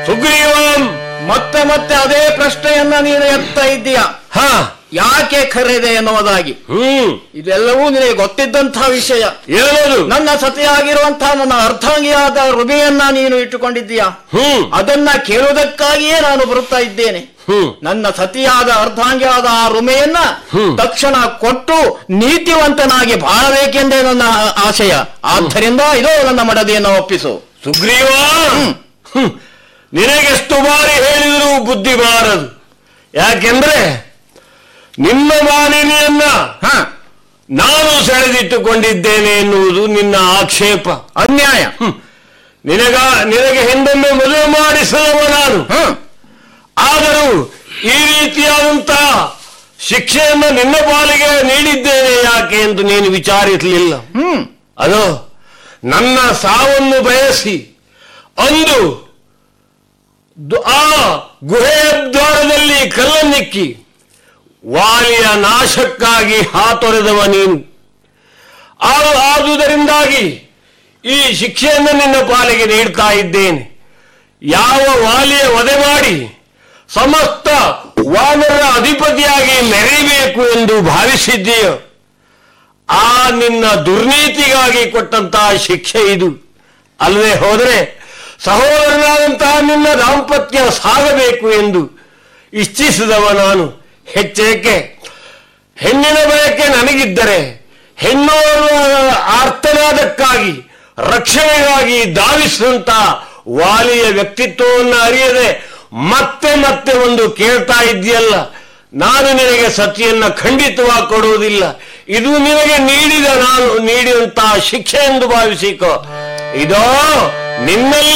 ಸುಗ್ರೀವಂ ಮತ್ತೆ ಮತ್ತೆ ಅದೇ ಪ್ರಶ್ನೆಯನ್ನ ನೀನು ಎತ್ತಾ ಇದ್ದೀಯ ಹ ಯಾಕೆ ಕರೆದೆ ಎನ್ನುವುದಾಗಿ ಹ್ಮ್ ಇದೆಲ್ಲವೂ ನಿನಗೆ ಗೊತ್ತಿದ್ದಂತಹ ವಿಷಯ ಏನದು ನನ್ನ ಸತಿಯಾಗಿರುವಂತಹ ನನ್ನ ಅರ್ಧಾಂಗಿಯಾದ ಹೃದಯನ್ನ ನೀನು ಇಟ್ಟುಕೊಂಡಿದ್ದೀಯ ಹ್ಮ್ ಅದನ್ನ ಕೇಳುವುದಕ್ಕಾಗಿಯೇ ನಾನು ಬರುತ್ತಾ ಇದ್ದೇನೆ ಹ್ಮ್ ನನ್ನ ಸತಿಯಾದ ಅರ್ಧಾಂಗಿಯಾದ ಆ ರುಮೆಯನ್ನ ಹ್ಮ್. ತಕ್ಷಣ ಕೊಟ್ಟು ನೀತಿವಂತನಾಗಿ ಬಾಳಬೇಕೆಂದೇ ನನ್ನ ಆಶಯ ಆದ್ದರಿಂದ ಇದೋ ನನ್ನ ಮಡದಿಯನ್ನು ಒಪ್ಪಿಸು ಸುಗ್ರೀವ ಹ್ಮ್. ನಿನಗೆಷ್ಟು ಬಾರಿ ಹೇಳಿದರೂ ಬುದ್ಧಿ ಬಾರದು ಯಾಕೆಂದ್ರೆ ನಿನ್ನ ಮಾಲಿನಿಯನ್ನ ಹ ನಾನು ಸೆಳೆದಿಟ್ಟುಕೊಂಡಿದ್ದೇನೆ ಎನ್ನುವುದು ನಿನ್ನ ಆಕ್ಷೇಪ ಅನ್ಯಾಯ ಹ್ಮ್. ನಿನಗ ನಿನಗೆ ಹಿಂದೊಮ್ಮೆ ಮದುವೆ ಮಾಡಿಸದವ ನಾನು ಹ ಆದರೂ ಈ ರೀತಿಯಾದಂತಹ ಶಿಕ್ಷೆಯನ್ನು ನಿನ್ನ ಪಾಲಿಗೆ ನೀಡಿದ್ದೇನೆ ಯಾಕೆ ಎಂದು ನೀನು ವಿಚಾರಿಸಲಿಲ್ಲ ಹ್ಮ್ ಅದು ನನ್ನ ಸಾವನ್ನು ಬಯಸಿ ಅಂದು ದು- ಆ ಗುಹೆಯ ದ್ವಾರದಲ್ಲಿ ಕಲ್ಲನ್ನಿಕ್ಕಿ ವಾಲಿಯ ನಾಶಕ್ಕಾಗಿ ಹಾತೊರೆದವ ನೀನು ಆ- ಆದುದರಿಂದಾಗಿ ಈ ಶಿಕ್ಷೆಯನ್ನು ನಿನ್ನ ಪಾಲಿಗೆ ನೀಡ್ತಾ ಇದ್ದೇನೆ ಯಾವ ವಾಲಿಯ ವಧೆ ಮಾಡಿ ಸಮಸ್ತ ವಾನರ ಅಧಿಪತಿಯಾಗಿ ಮೆರೆಯಬೇಕು ಎಂದು ಭಾವಿಸಿದ್ದೀಯೋ ಆ ನಿನ್ನ ದುರ್ನೀತಿಗಾಗಿ ಕೊಟ್ಟಂತಹ ಶಿಕ್ಷೆ ಇದು ಅಲ್ಲದೆ ಹೋದರೆ ಸಹೋದರನಾದಂತಹ ನಿನ್ನ ದಾಂಪತ್ಯ ಸಾಗಬೇಕು ಎಂದು ಇಚ್ಛಿಸಿದವ ನಾನು ಹೆಚ್ಚೇಕೆ ಹೆಣ್ಣಿನ ಬಯಕೆ ನನಗಿದ್ದರೆ ಹೆಣ್ಣು ಅನ್ನುವ ಆರ್ತನಾದಕ್ಕಾಗಿ ರಕ್ಷಣೆಗಾಗಿ ಧಾವಿಸಿದಂತ ವಾಲಿಯ ವ್ಯಕ್ತಿತ್ವವನ್ನು ಅರಿಯದೆ ಮತ್ತೆ ಮತ್ತೆ ಒಂದು ಕೇಳ್ತಾ ಇದೆಯಲ್ಲ ನಾನು ನಿನಗೆ ಸತಿಯನ್ನ ಖಂಡಿತವಾಗಿ ಕೊಡುವುದಿಲ್ಲ ಇದು ನಿನಗೆ ನೀಡಿದ ನಾನು ನೀಡಿದಂತಹ ಶಿಕ್ಷೆ ಎಂದು ಭಾವಿಸಿಕೋ ಇದೋ ನಿನ್ನೆಲ್ಲ